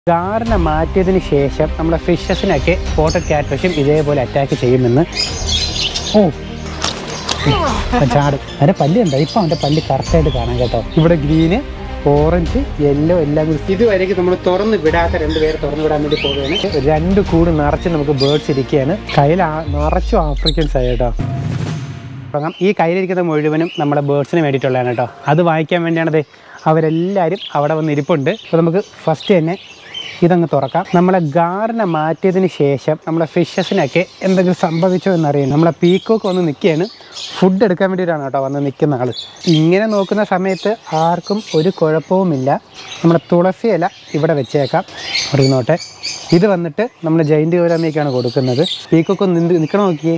ഗാറിനെ മാറ്റിയതിന് ശേഷം നമ്മുടെ ഫിഷസിനൊക്കെ പോട്ടഡ് ക്യാറ്റ് ഫിഷും ഇതേപോലെ അറ്റാക്ക് ചെയ്യുമെന്ന് ഓ അവൻ ചാടും അവൻ്റെ പല്ല് ഉണ്ടോ ഇപ്പം അവൻ്റെ പല്ല് കറക്റ്റായിട്ട് കാണാം കേട്ടോ ഇവിടെ ഗ്രീന് ഓറഞ്ച് യെല്ലോ എല്ലാം കൂടി ഇതുവരേക്ക് നമ്മൾ തുറന്ന് വിടാത്ത രണ്ട് പേര് തുറന്ന് വിടാൻ വേണ്ടി പോവുകയാണ് രണ്ട് കൂട് നിറച്ച് നമുക്ക് ബേർഡ്സ് ഇരിക്കുകയാണ് കയ്യിൽ ആ- നിറച്ചും ആഫ്രിക്കൻസ് ആയി കേട്ടോ തുടങ്ങാം ഈ കയ്യിലിരിക്കുന്ന മുഴുവനും നമ്മുടെ ബേർഡ്സിന് വേണ്ടിയിട്ടുള്ളതാണ് കേട്ടോ അത് വാങ്ങിക്കാൻ വേണ്ടിയാണത് അവരെല്ലാവരും അവിടെ വന്ന് ഇരിപ്പുണ്ട് അപ്പോൾ നമുക്ക് ഫസ്റ്റ് തന്നെ ഇതങ്ങ് തുറക്കാം നമ്മളെ ഗാർഡിനെ മാറ്റിയതിന് ശേഷം നമ്മളെ ഫിഷസിനൊക്കെ എന്തെങ്കിലും സംഭവിച്ചോ എന്നറിയാം നമ്മളെ പീക്കോക്ക് വന്ന് നിൽക്കുകയാണ് ഫുഡ് എടുക്കാൻ വേണ്ടിയിട്ടാണ് കേട്ടോ വന്ന് നിൽക്കുന്ന ആൾ ഇങ്ങനെ നോക്കുന്ന സമയത്ത് ആർക്കും ഒരു കുഴപ്പവുമില്ല നമ്മുടെ തുളസി ഇല ഇവിടെ വെച്ചേക്കാം അറിയുന്നോട്ടെ ഇത് വന്നിട്ട് നമ്മൾ ജൈൻറ്റ് ഗൗരാമിയൊക്കെയാണ് കൊടുക്കുന്നത് പീക്കോക്ക് ഒന്ന് നിന്ന് നിൽക്കണം നോക്കിയേ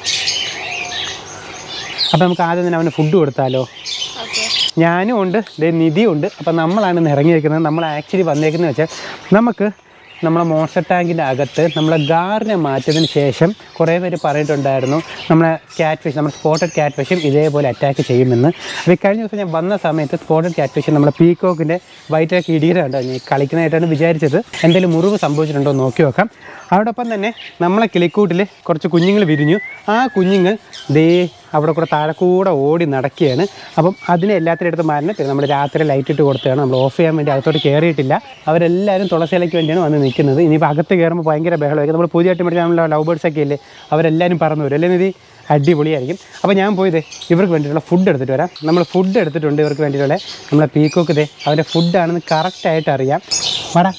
അപ്പം നമുക്ക് ആദ്യം തന്നെ അവന് ഫുഡ് കൊടുത്താലോ ഞാനും ഉണ്ട് ദേ നിധിയും ഉണ്ട് അപ്പം നമ്മളാണ് ഇന്ന് ഇറങ്ങിയിരിക്കുന്നത് നമ്മൾ ആക്ച്വലി വന്നേക്കുന്നത് വെച്ചാൽ നമുക്ക് നമ്മളെ മോൺസ്റ്റർ ടാങ്കിൻ്റെ അകത്ത് നമ്മളെ ഗാറിനെ മാറ്റിയതിന് ശേഷം കുറേ പേര് പറഞ്ഞിട്ടുണ്ടായിരുന്നു നമ്മളെ ക്യാറ്റ് ഫിഷ് നമ്മുടെ സ്പോട്ടഡ് ക്യാറ്റ് ഫിഷും ഇതേപോലെ അറ്റാക്ക് ചെയ്യുമെന്ന് അപ്പോൾ ഈ കഴിഞ്ഞ ദിവസം ഞാൻ വന്ന സമയത്ത് സ്പോട്ടഡ് ക്യാറ്റ് ഫിഷ് നമ്മുടെ പീക്കോക്കിൻ്റെ വയറ്റിലേക്ക് ഇടിയിലുണ്ടോ ഞാൻ കളിക്കുന്നതായിട്ടാണ് വിചാരിച്ചത് എന്തെങ്കിലും മുറിവ് സംഭവിച്ചിട്ടുണ്ടോ എന്ന് നോക്കി നോക്കാം അതോടൊപ്പം തന്നെ നമ്മളെ കിളിക്കൂട്ടിൽ കുറച്ച് കുഞ്ഞുങ്ങൾ വിരിഞ്ഞു ആ കുഞ്ഞുങ്ങൾ ദേ അവിടെ കൂടെ താഴെ കൂടെ ഓടി നടക്കുകയാണ് അപ്പം അതിനെ എല്ലാത്തിനും എടുത്ത് മാറണം പിന്നെ നമ്മൾ രാത്രി ലൈറ്റ് ഇട്ട് കൊടുത്തതാണ് നമ്മൾ ഓഫ് ചെയ്യാൻ വേണ്ടി അകത്തോട്ട് കയറിയിട്ടില്ല അവരെല്ലാവരും തുളസിയിലേക്ക് വേണ്ടിയാണ് വന്ന് നിൽക്കുന്നത് ഇനിയിപ്പോൾ അകത്ത് കയറുമ്പോൾ ഭയങ്കര ബഹളമായിരിക്കും നമ്മൾ പുതിയതായിട്ട് മേടിച്ച നമ്മളെ ലവ് ബേർഡ്സ് ഒക്കെ ഇല്ലേ അവരെല്ലാവരും പറന്നു വരും അല്ലേ നിധി അടിപൊളിയായിരിക്കും അപ്പോൾ ഞാൻ പോയത് ഇവർക്ക് വേണ്ടിയിട്ടുള്ള ഫുഡ് എടുത്തിട്ട് വരാം നമ്മൾ ഫുഡ് എടുത്തിട്ടുണ്ട് ഇവർക്ക് വേണ്ടിയിട്ടുള്ള നമ്മളെ പീക്കോക്ക് ഇതേ അവൻ്റെ ഫുഡാണെന്ന് കറക്റ്റായിട്ട് അറിയാം വാടാ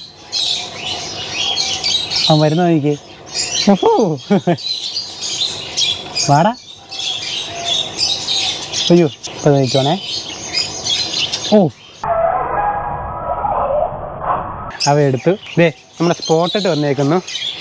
അവൻ വരുന്ന നോക്കിക്കേ ഓഹോ വാടാ അയ്യോ ഇപ്പോൾ നോക്കിക്കോണേ ഓ അവ എടുത്തു ദേ നമ്മുടെ സ്പോട്ടിട്ട് വന്നേക്കുന്നു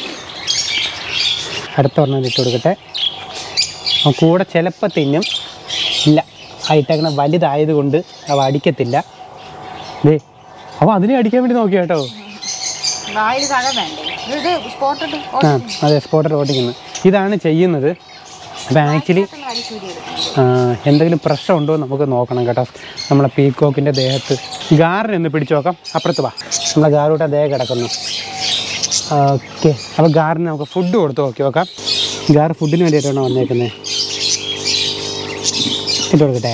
അടുത്ത ഒരെണ്ണം ഇട്ട് കൊടുക്കട്ടെ അവൻ കൂടെ ചിലപ്പോൾ തിന്നും ഇല്ല ആ ഇട്ടേക്കണ വലുതായതുകൊണ്ട് അവ അടിക്കത്തില്ല ദേ അവ അതിനെ അടിക്കാൻ വേണ്ടി നോക്കി കേട്ടോ വായിൽ കട വേണ്ടേ ഇത് സ്പോട്ടിട്ട് ആ അതെ സ്പോട്ടർ ഓടിക്കുന്നത് ഇതാണ് ചെയ്യുന്നത് അപ്പോൾ ആക്ച്വലി എന്തെങ്കിലും പ്രശ്നം ഉണ്ടോ എന്ന് നമുക്ക് നോക്കണം കേട്ടോ നമ്മളെ പീക്കോക്കിൻ്റെ ദേഹത്ത് ഗാറിനെ ഒന്ന് പിടിച്ചു നോക്കാം അപ്പുറത്ത് വാ നമ്മളെ ഗാറൂട്ട ദേഹം കിടക്കുന്നു ഓക്കെ അപ്പോൾ ഗാറിന് നമുക്ക് ഫുഡ് കൊടുത്ത് നോക്കി നോക്കാം ഗാർ ഫുഡിന് വേണ്ടിയിട്ടാണോ വന്നേക്കുന്നത് ഇട്ട് കൊടുക്കട്ടെ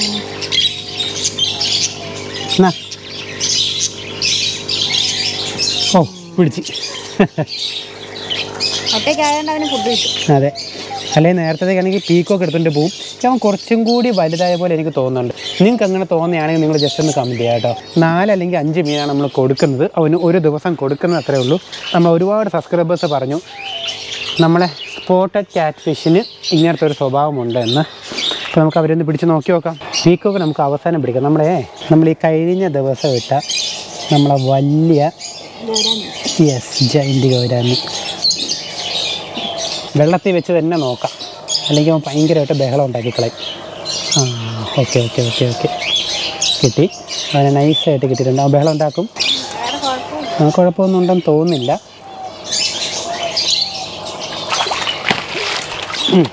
എന്നാ ഓ പിടിച്ച് ഒറ്റയ്ക്കായതുകൊണ്ട് അവന് ഫുഡ് കിട്ടും അതെ അല്ലെങ്കിൽ നേരത്തേക്കാണെങ്കിൽ പീക്കോക്ക് എടുത്തുകൊണ്ട് പോവും പക്ഷെ അവൻ കുറച്ചും കൂടി വലുതായ പോലെ എനിക്ക് തോന്നുന്നുണ്ട് നിങ്ങൾക്ക് അങ്ങനെ തോന്നുകയാണെങ്കിൽ നിങ്ങൾ ജസ്റ്റ് ഒന്ന് കമൻറ്റ് ചെയ്യാം കേട്ടോ നാല് അല്ലെങ്കിൽ അഞ്ച് മീനാണ് നമ്മൾ കൊടുക്കുന്നത് അവന് ഒരു ദിവസം കൊടുക്കുന്നത് അത്രേ ഉള്ളൂ നമ്മൾ ഒരുപാട് സബ്സ്ക്രൈബേഴ്സ് പറഞ്ഞു നമ്മളെ സ്പോട്ടഡ് ക്യാറ്റ് ഫിഷിന് ഇങ്ങനത്തെ ഒരു സ്വഭാവമുണ്ട് എന്ന് അപ്പോൾ നമുക്ക് അവരൊന്ന് പിടിച്ച് നോക്കി നോക്കാം പീക്കോക്ക് നമുക്ക് അവസാനം പിടിക്കാം നമ്മളെ നമ്മൾ ഈ കഴിഞ്ഞ ദിവസം ഇട്ട നമ്മളെ വലിയ യെസ് ജൈൻറ്റ് ഗൗരാമി വെള്ളത്തിൽ വെച്ച് തന്നെ നോക്കാം അല്ലെങ്കിൽ അവൻ ഭയങ്കരമായിട്ട് ബഹളം ഉണ്ടാക്കിക്കളയും ആ ഓക്കെ ഓക്കെ ഓക്കെ ഓക്കെ കിട്ടി അവനെ നൈസായിട്ട് കിട്ടിയിട്ടുണ്ട് അവൻ ബഹളം ഉണ്ടാക്കും വേറെ കുഴപ്പം ആ കുഴപ്പമൊന്നും ഉണ്ടെന്ന് തോന്നുന്നില്ല ഉം.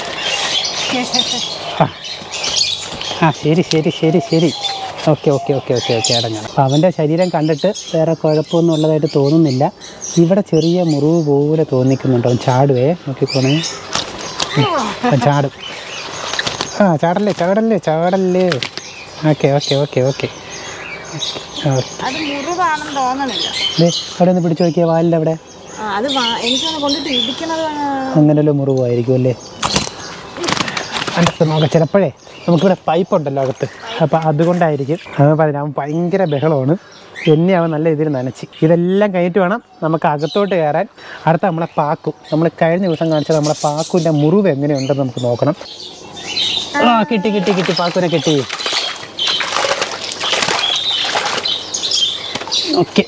ആ. ആ ശരി ശരി ശരി ശരി okay okay okay okay okay അടങ്ങണം അപ്പോൾ അവൻ്റെ ശരീരം കണ്ടിട്ട് വേറെ കുഴപ്പമൊന്നും ഉള്ളതായിട്ട് തോന്നുന്നില്ല ഇവിടെ ചെറിയ മുറിവ് പോലെ തോന്നിക്കുന്നുണ്ട് അവൻ ചാടുവേ നോക്കിക്കോണേ ഉം. അവൻ ചാടും ആ ചാടല്ലേ ചാടല്ലേ ചാടല്ലേ ഓക്കെ ഓക്കെ ഓക്കെ ഓക്കെ അത് മുറിവാണെന്ന് തോന്നണില്ല ദേ അവിടെ ഒന്ന് പിടിച്ചു നോക്കിയാൽ വാലിൻ്റെ അവിടെ ആ അത് വാ- എനിക്കൊന്ന് കൊണ്ടിട്ട് ഇടിക്കണത് അങ്ങനെയല്ലോ മുറിവായിരിക്കും അല്ലേ അടുത്ത് നോക്കാം ചിലപ്പോഴേ നമുക്കിവിടെ പൈപ്പ് ഉണ്ടല്ലോ അകത്ത് അപ്പം അതുകൊണ്ടായിരിക്കും അവൻ പറഞ്ഞു അവൻ ഭയങ്കര ബഹളമാണ് എന്നെ അവൻ നല്ല രീതിയിൽ നനച്ച് ഇതെല്ലാം കഴിഞ്ഞിട്ട് വേണം നമുക്ക് അകത്തോട്ട് കയറാൻ അടുത്ത നമ്മളെ പാക്കു നമ്മൾ കഴിഞ്ഞ ദിവസം കാണിച്ചത് നമ്മളെ പാക്കുവിൻ്റെ മുറിവ് എങ്ങനെയുണ്ടെന്ന് നമുക്ക് നോക്കണം ആ കിട്ടി കിട്ടി കിട്ടി പാക്കുവിനെ കിട്ടി ഓക്കെ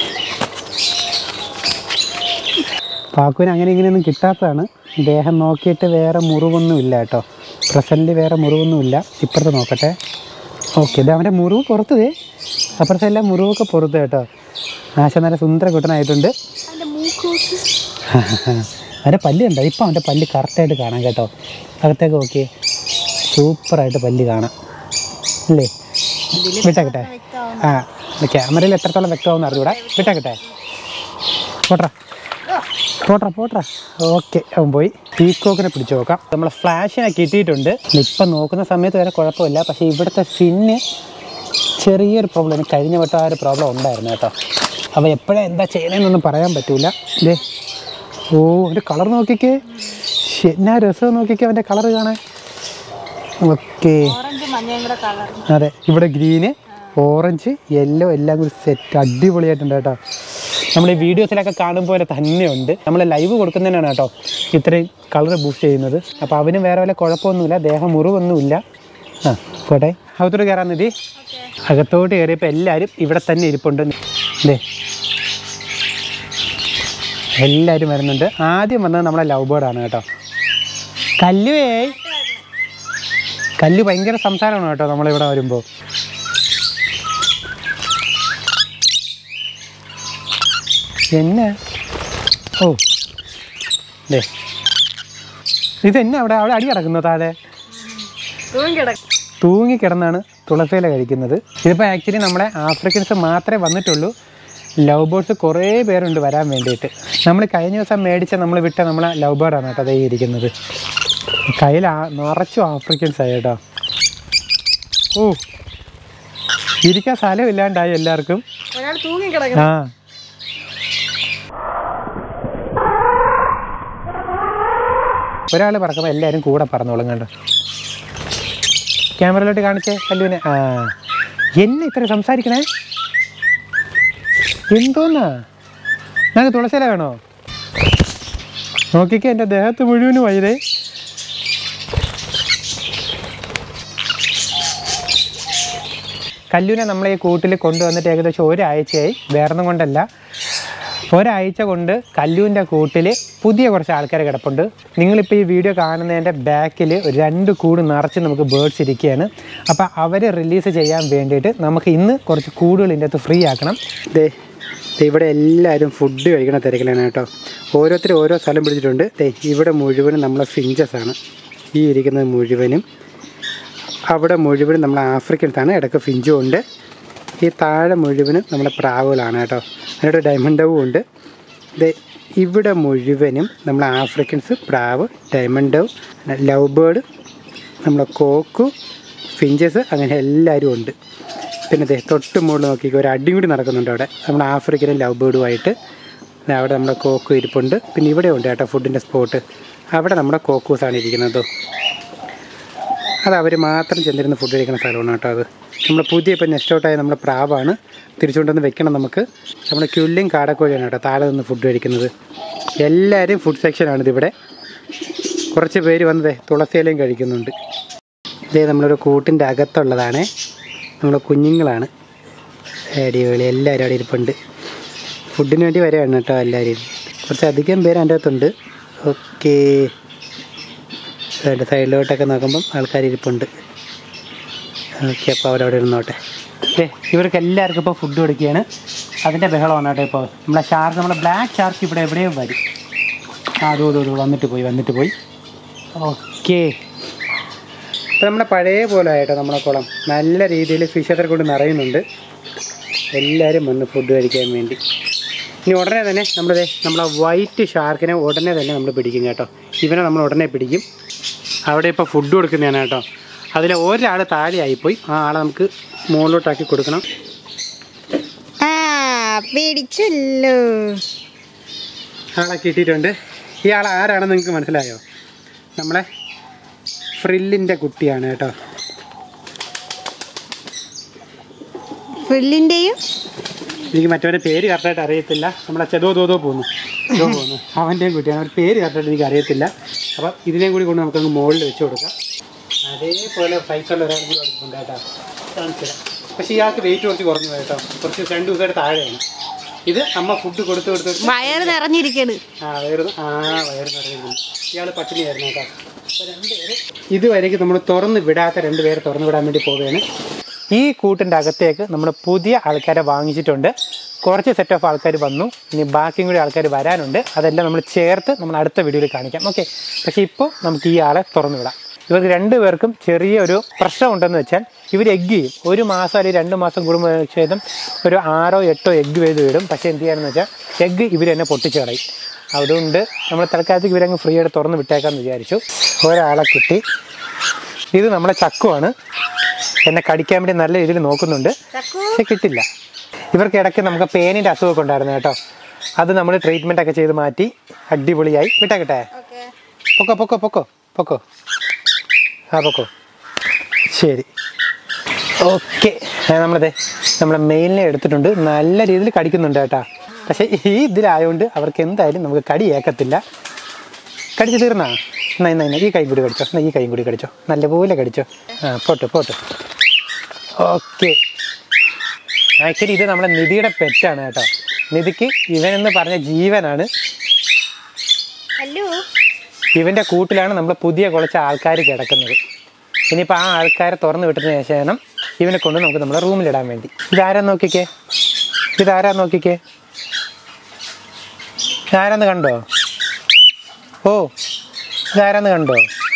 പാക്കുവിന് അങ്ങനെ ഇങ്ങനെയൊന്നും കിട്ടാത്തതാണ് ദേഹം നോക്കിയിട്ട് വേറെ മുറിവൊന്നും ഇല്ല കേട്ടോ പ്രസൻറ്റിൽ വേറെ മുറിവൊന്നുമില്ല ഇപ്പുറത്ത് നോക്കട്ടെ ഓക്കെ ഇത് അവൻ്റെ മുറിവ് പുറത്ത് ദേ അപ്പുറത്തെ എല്ലാം മുറിവൊക്കെ പുറത്ത് കേട്ടോ ആശ നല്ല സുന്ദര കുട്ടനായിട്ടുണ്ട് അതിന്റെ മൂക്ക് അവൻ്റെ പല്ല് കണ്ടോ ഇപ്പം അവൻ്റെ പല്ല് കറക്റ്റായിട്ട് കാണാം കേട്ടോ അകത്തേക്ക് നോക്കിയേ സൂപ്പറായിട്ട് പല്ല് കാണാം അല്ലേ വിട്ടേക്കട്ടെ ആ ക്യാമറയിൽ എത്രത്തോളം വ്യക്തമാണെന്ന് അറിഞ്ഞൂടാ കിട്ടാ കിട്ടെ പോട്രാ പോട്രാ പോട്രാ ഓക്കെ അവൻ പോയി പീക്കോക്കിനെ പിടിച്ചു നോക്കാം നമ്മൾ ഫ്ലാഷിനെ കിട്ടിയിട്ടുണ്ട് ഇപ്പം നോക്കുന്ന സമയത്ത് വരെ കുഴപ്പമില്ല പക്ഷേ ഇവിടുത്തെ ഫിന്ന് ചെറിയൊരു പ്രോബ്ലം കഴിഞ്ഞ വട്ടം ആ ഒരു പ്രോബ്ലം ഉണ്ടായിരുന്നു കേട്ടോ അപ്പോൾ എപ്പോഴാണ് എന്താ ചെയ്യണമെന്നൊന്നും പറയാൻ പറ്റൂല ദേ ഓ ഒരു കളർ നോക്കിക്കേ ശ്ശെ, എന്നാ രസം നോക്കിക്കേ അവൻ്റെ കളർ കാണാൻ ഓക്കേ ഓറഞ്ച് മഞ്ഞയും കൂടെ കളർ അതെ ഇവിടെ ഗ്രീന് ഓറഞ്ച് യെല്ലോ എല്ലാം കൂടി സെറ്റ് അടിപൊളിയായിട്ടുണ്ട് കേട്ടോ നമ്മൾ ഈ വീഡിയോസിലൊക്കെ കാണും പോലെ തന്നെയുണ്ട് നമ്മൾ ലൈവ് കൊടുക്കുന്നതിനാണ് കേട്ടോ ഇത്രയും കളർ ബൂസ്റ്റ് ചെയ്യുന്നത് അപ്പോൾ അവന് വേറെ വല്ല കുഴപ്പമൊന്നുമില്ല ദേഹം മുറിവൊന്നുമില്ല ആ പോട്ടെ അകത്തോട്ട് കയറാൻ നിധി അകത്തോട്ട് കയറിയപ്പോൾ എല്ലാവരും ഇവിടെ തന്നെ ഇരിപ്പുണ്ട് ദേ എല്ലാവരും വരുന്നുണ്ട് ആദ്യം വന്നത് നമ്മളെ ലവ് ബേർഡാണ് കേട്ടോ കല്ലുവേ കല്ല് ഭയങ്കര സംസാരമാണ് കേട്ടോ നമ്മളിവിടെ വരുമ്പോൾ എന്നെ ഓ ദേ ഇതെന്നെ അവിടെ അവിടെ അടി കിടക്കുന്നു താഴെ തൂങ്ങി കിടന്നാണ് തുളസിയില കഴിക്കുന്നത് ഇതിപ്പോൾ ആക്ച്വലി നമ്മുടെ ആഫ്രിക്കൻസ് മാത്രമേ വന്നിട്ടുള്ളൂ ലവ് ബേർഡ്സ് കുറേ പേരുണ്ട് വരാൻ വേണ്ടിയിട്ട് നമ്മൾ കഴിഞ്ഞ ദിവസം മേടിച്ച നമ്മൾ വിട്ട നമ്മളെ ലവ് ബേർഡാണ് കേട്ടോ അതേ ഇരിക്കുന്നത് കയ്യിൽ ആ- നിറച്ചും ആഫ്രിക്കൻസ് ആയി കേട്ടോ ഓ ഇരിക്കാൻ സ്ഥലമില്ലാണ്ടായി എല്ലാവർക്കും ഒരാൾ തൂങ്ങി കിടക്കുന്നു ആ ഒരാൾ പറക്കുമ്പോൾ എല്ലാവരും കൂടെ പറന്നോളും കണ്ടോ ക്യാമറയിലോട്ട് കാണിച്ചേ കല്ലുവിനെ ആ എന്നെ ഇത്ര സംസാരിക്കണേ എന്തോന്നാ ഞങ്ങൾക്ക് തുളസിയില വേണോ നോക്കിക്കേ എൻ്റെ ദേഹത്ത് മുഴുവനും വൈതേ കല്ലുവിനെ നമ്മൾ ഈ കൂട്ടിൽ കൊണ്ടുവന്നിട്ട് ഏകദേശം ഒരാഴ്ചയായി വേറൊന്നും കൊണ്ടല്ല ഒരാഴ്ച കൊണ്ട് കല്ലുവിൻ്റെ കൂട്ടിൽ പുതിയ കുറച്ച് ആൾക്കാർ കിടപ്പുണ്ട് നിങ്ങളിപ്പോൾ ഈ വീഡിയോ കാണുന്നതിൻ്റെ ബാക്കിൽ രണ്ട് കൂട് നിറച്ച് നമുക്ക് ബേർഡ്സ് ഇരിക്കുകയാണ് അപ്പോൾ അവരെ റിലീസ് ചെയ്യാൻ വേണ്ടിയിട്ട് നമുക്ക് ഇന്ന് കുറച്ച് കൂടുകൾ ഇതിൻ്റെ അകത്ത് ഫ്രീ ആക്കണം ദേ ദേ ഇവിടെ എല്ലാവരും ഫുഡ് കഴിക്കണ തിരക്കിലാണ് കേട്ടോ ഓരോരുത്തർ ഓരോ സ്ഥലം പിടിച്ചിട്ടുണ്ട് ദേ ഇവിടെ മുഴുവനും നമ്മളെ ഫിഞ്ചസ് ആണ് ഈ ഇരിക്കുന്നത് മുഴുവനും അവിടെ മുഴുവനും നമ്മൾ ആഫ്രിക്കൻസാണ് ഇടയ്ക്ക് ഫിഞ്ചും ഉണ്ട് ഈ താഴെ മുഴുവനും നമ്മുടെ പ്രാവുകളാണ് കേട്ടോ അതിനോട് ഡയമണ്ട് ഡവും ഉണ്ട് ഇത് ഇവിടെ മുഴുവനും നമ്മൾ ആഫ്രിക്കൻസ് പ്രാവ് ഡയമണ്ട് ഡവ് ലവ് ബേർഡ് നമ്മളെ കോക്കു ഫിഞ്ചസ് അങ്ങനെ എല്ലാവരും ഉണ്ട് പിന്നെ ദേ തൊട്ട് മുകളിൽ നോക്കിക്കോ ഒരു അടിയും കൂടി നടക്കുന്നുണ്ട് അവിടെ നമ്മുടെ ആഫ്രിക്കനും ലവ് ബേർഡുമായിട്ട് ദേ അവിടെ നമ്മുടെ കോക്കു ഇരിപ്പുണ്ട് പിന്നെ ഇവിടെ ഉണ്ട് കേട്ടോ ഫുഡിൻ്റെ സ്പോട്ട് അവിടെ നമ്മുടെ കോക്കൂസാണ് ഇരിക്കുന്നത് അത് അവർ മാത്രം ചെന്നിരുന്ന് ഫുഡ് കഴിക്കുന്ന സ്ഥലമാണ് കേട്ടോ അത് നമ്മൾ പുതിയ ഇപ്പം നെക്സ്റ്റ് ഔട്ടായ നമ്മുടെ പ്രാവാണ് തിരിച്ചുകൊണ്ടുവന്ന് വെക്കണം നമുക്ക് നമ്മുടെ ക്യുല്ലും കാടക്കോഴിയാണ് കേട്ടോ താഴെ നിന്ന് ഫുഡ് കഴിക്കുന്നത് എല്ലാവരും ഫുഡ് സെക്ഷനാണ് ഇതിവിടെ കുറച്ച് പേര് വന്നതേ തുളസിയിലയും കഴിക്കുന്നുണ്ട് ഇതേ നമ്മളൊരു കൂട്ടിൻ്റെ അകത്തുള്ളതാണ് നമ്മുടെ കുഞ്ഞുങ്ങളാണ് അടിപൊളി എല്ലാവരും അവിടെ ഇരിപ്പുണ്ട് ഫുഡിന് വേണ്ടി വരികയാണ് കേട്ടോ എല്ലാവരും കുറച്ചധികം പേര് എൻ്റെ അകത്തുണ്ട് ഓക്കേ അതിൻ്റെ സൈഡിലോട്ടൊക്കെ നോക്കുമ്പം ആൾക്കാർ ഇരിപ്പുണ്ട് ഓക്കെ അപ്പോൾ അവരവിടെ ഇരുന്നോട്ടെ ഏ ഇവർക്ക് എല്ലാവർക്കും ഇപ്പോൾ ഫുഡ് കൊടുക്കുകയാണ് അതിൻ്റെ ബഹളമാണ് കേട്ടോ ഇപ്പോൾ നമ്മളെ ഷാർക്ക് നമ്മളെ ബ്ലാക്ക് ഷാർക്ക് ഇവിടെ എവിടെയും വരും ആ അതോ അതോ അതോ വന്നിട്ട് പോയി വന്നിട്ട് പോയി ഓക്കെ ഇപ്പം നമ്മുടെ പഴയ പോലെ ആയിട്ടോ നമ്മളെ കുളം നല്ല രീതിയിൽ ഫിഷൊക്കെ കൊണ്ട് നിറയുന്നുണ്ട് എല്ലാവരും വന്ന് ഫുഡ് കഴിക്കാൻ വേണ്ടി ഇനി ഉടനെ തന്നെ നമ്മളിതേ നമ്മളെ വൈറ്റ് ഷാർക്കിനെ ഉടനെ തന്നെ നമ്മൾ പിടിക്കും കേട്ടോ ഇവനെ നമ്മൾ ഉടനെ പിടിക്കും അവിടെ ഇപ്പോൾ ഫുഡ് കൊടുക്കുന്നതാണ് കേട്ടോ അതിൽ ഒരാൾ താഴെയായിപ്പോയി ആ ആളെ നമുക്ക് മുകളിലോട്ടാക്കി കൊടുക്കണം ആ പിടിച്ചല്ലോ ആളെ കിട്ടിയിട്ടുണ്ട് ഈ ആൾ ആരാണെന്ന് നിങ്ങൾക്ക് മനസ്സിലായോ നമ്മളെ ഫ്രില്ലിൻ്റെ കുട്ടിയാണ് കേട്ടോ ഫുള്ളിന്റെയും എനിക്ക് മറ്റവൻ്റെ പേര് കറക്റ്റായിട്ട് അറിയത്തില്ല നമ്മളെ ചെതോ തോതോ പോകുന്നു ചെതോ പോകുന്നു അവൻ്റെയും കുട്ടിയാണ് അവരുടെ പേര് കറക്റ്റായിട്ട് എനിക്ക് അറിയത്തില്ല അപ്പം ഇതിനെയും കൂടി കൊണ്ട് നമുക്കങ്ങ് മുകളിൽ വെച്ച് കൊടുക്കാം അതേപോലെ സൈസുള്ള ഒരാൾ കൂടി അടുത്തുണ്ട് കേട്ടോ കാണിച്ചില്ല പക്ഷേ ഇയാൾക്ക് വെയിറ്റ് കുറച്ച് കുറഞ്ഞു പോയി കേട്ടോ കുറച്ച് രണ്ട് ദിവസമായിട്ട് താഴെയാണ് ഇത് അമ്മ ഫുഡ് കൊടുത്ത് കൊടുത്ത് കൊടുത്ത് വയറ് നിറഞ്ഞിരിക്കണ് ആ വയറ് ആ വയറ് നിറഞ്ഞിരുന്നു ഇയാൾ പട്ടിണിയായിരുന്നു കേട്ടോ അപ്പോൾ രണ്ടുപേര് ഇതുവരേക്ക് നമ്മൾ തുറന്ന് വിടാത്ത രണ്ട് പേരെ തുറന്ന് വിടാൻ വേണ്ടി പോവുകയാണ് ഈ കൂട്ടിൻ്റെ അകത്തേക്ക് നമ്മൾ പുതിയ ആൾക്കാരെ വാങ്ങിച്ചിട്ടുണ്ട് കുറച്ച് സെറ്റ് ഓഫ് ആൾക്കാർ വന്നു ഇനി ബാക്കിയും കൂടി ആൾക്കാർ വരാനുണ്ട് അതെല്ലാം നമ്മൾ ചേർത്ത് നമ്മൾ അടുത്ത വീഡിയോയിൽ കാണിക്കാം ഓക്കെ പക്ഷേ ഇപ്പോൾ നമുക്ക് ഈ ആളെ തുറന്നു വിടാം ഇവർക്ക് രണ്ട് പേർക്കും ചെറിയൊരു പ്രശ്നമുണ്ടെന്ന് വെച്ചാൽ ഇവർ എഗ്ഗ് ചെയ്യും ഒരു മാസം അല്ലെങ്കിൽ രണ്ട് മാസം കൂടുമ്പോൾ ശേഷം ഒരു ആറോ എട്ടോ എഗ്ഗ് ചെയ്ത് വിടും പക്ഷേ എന്ത് ചെയ്യാനെന്ന് വെച്ചാൽ എഗ്ഗ് ഇവർ തന്നെ പൊട്ടിച്ച് കളയും അതുകൊണ്ട് നമ്മൾ തൽക്കാലത്തേക്ക് ഇവരങ്ങ് ഫ്രീ ആയിട്ട് തുറന്ന് വിട്ടേക്കാമെന്ന് വിചാരിച്ചു ഒരാളെ കിട്ടി ഇത് നമ്മുടെ ചക്കുവാണ് എന്നെ കടിക്കാൻ വേണ്ടി നല്ല രീതിയിൽ നോക്കുന്നുണ്ട് ചക്കു പക്ഷെ കിട്ടില്ല ഇവർക്ക് ഇടയ്ക്ക് നമുക്ക് പേനിൻ്റെ അസുഖമൊക്കെ ഉണ്ടായിരുന്നു കേട്ടോ അത് നമ്മൾ ട്രീറ്റ്മെൻ്റ് ഒക്കെ ചെയ്ത് മാറ്റി അടിപൊളിയായി വിട്ടേക്കട്ടെ ഓക്കെ പൊക്കോ പൊക്കോ പൊക്കോ പൊക്കോ ആ പൊക്കോ ശരി ഓക്കെ നമ്മളതെ നമ്മളെ മെയിലിനെ എടുത്തിട്ടുണ്ട് നല്ല രീതിയിൽ കടിക്കുന്നുണ്ട് കേട്ടാ പക്ഷേ ഈ ഇതിലായതുകൊണ്ട് അവർക്ക് എന്തായാലും നമുക്ക് കടി ഏക്കത്തില്ല കടിച്ച് തീർന്നാ എന്നാ എന്നാ എന്നാ ഈ കൈ കൂടി കടിച്ചോ എന്നാ ഈ കൈ കൂടി കടിച്ചോ നല്ലപോലെ കടിച്ചോ ആ പോട്ടെ പോട്ടെ ഓക്കെ ആക്ച്വലി ഇത് നമ്മുടെ നിധിയുടെ പെറ്റാണ് കേട്ടോ നിധിക്ക് ഇവനെന്ന് പറഞ്ഞ ജീവനാണ് ഹലോ ഇവൻ്റെ കൂട്ടിലാണ് നമ്മൾ പുതിയ കുറച്ച് ആൾക്കാർ കിടക്കുന്നത് ഇനിയിപ്പോൾ ആ ആൾക്കാരെ തുറന്നു വിട്ടതിന് ശേഷം ഇവനെ കൊണ്ട് നമുക്ക് നമ്മുടെ റൂമിലിടാൻ വേണ്ടി ഇതാരാ നോക്കിക്കേ ഇതാരാ നോക്കിക്കേ ഇതാരാന്ന് കണ്ടോ ഓ ഇതാരാന്ന് കണ്ടോ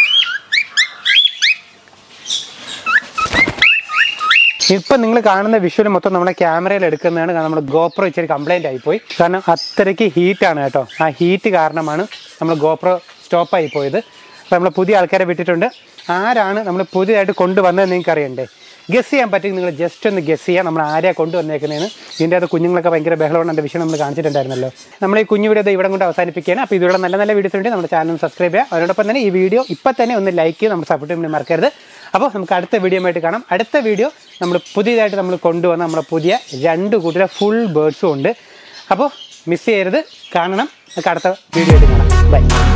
ഇപ്പം നിങ്ങൾ കാണുന്ന വിഷ്വൽ മൊത്തം നമ്മുടെ ക്യാമറയിൽ എടുക്കുന്നതാണ് കാരണം നമ്മുടെ ഗോപ്രോ ഇച്ചിരി കംപ്ലൈൻ്റ് ആയിപ്പോയി കാരണം അത്രയ്ക്ക് ഹീറ്റാണ് കേട്ടോ ആ ഹീറ്റ് കാരണമാണ് നമ്മൾ ഗോപ്രോ സ്റ്റോപ്പായി പോയത് അപ്പോൾ നമ്മൾ പുതിയ ആൾക്കാരെ വിട്ടിട്ടുണ്ട് ആരാണ് നമ്മൾ പുതിയതായിട്ട് കൊണ്ടുവന്നത് നിങ്ങൾക്ക് അറിയണ്ടേ ഗസ് ചെയ്യാൻ പറ്റും നിങ്ങൾ ജസ്റ്റ് ഒന്ന് ഗസ് ചെയ്യാം നമ്മൾ ആരെയാണ് കൊണ്ടുവന്നേക്കുന്നതെന്ന് ഇതിൻ്റെ അത് കുഞ്ഞുങ്ങളൊക്കെ ഭയങ്കര ബഹളമാണ് എൻ്റെ വിഷയം നമ്മൾ കാണിച്ചിട്ടുണ്ടായിരുന്നല്ലോ നമ്മൾ ഈ കുഞ്ഞു വീഡിയോ ദേ ഇവിടെ കൊണ്ട് അവസാനിപ്പിക്കുകയാണ് അപ്പോൾ ഇതിലുള്ള നല്ല നല്ല വീഡിയോസ് ഉണ്ട് നമ്മുടെ ചാനൽ സബ്സ്ക്രൈബ് ചെയ്യുക അതോടൊപ്പം തന്നെ ഈ വീഡിയോ ഇപ്പം തന്നെ ഒന്ന് ലൈക്ക് ചെയ്ത് നമ്മൾ സപ്പോർട്ട് ചെയ്യാൻ മറക്കരുത് അപ്പോൾ നമുക്ക് അടുത്ത വീഡിയോ ആയിട്ട് കാണാം അടുത്ത വീഡിയോ നമ്മൾ പുതിയതായിട്ട് നമ്മൾ കൊണ്ടുവന്ന നമ്മുടെ പുതിയ രണ്ട് കൂട്ടിലെ ഫുൾ ബേർഡ്സും ഉണ്ട് അപ്പോൾ മിസ് ചെയ്യരുത് കാണണം നമുക്ക് അടുത്ത വീഡിയോ ആയിട്ട് കാണാം ബൈ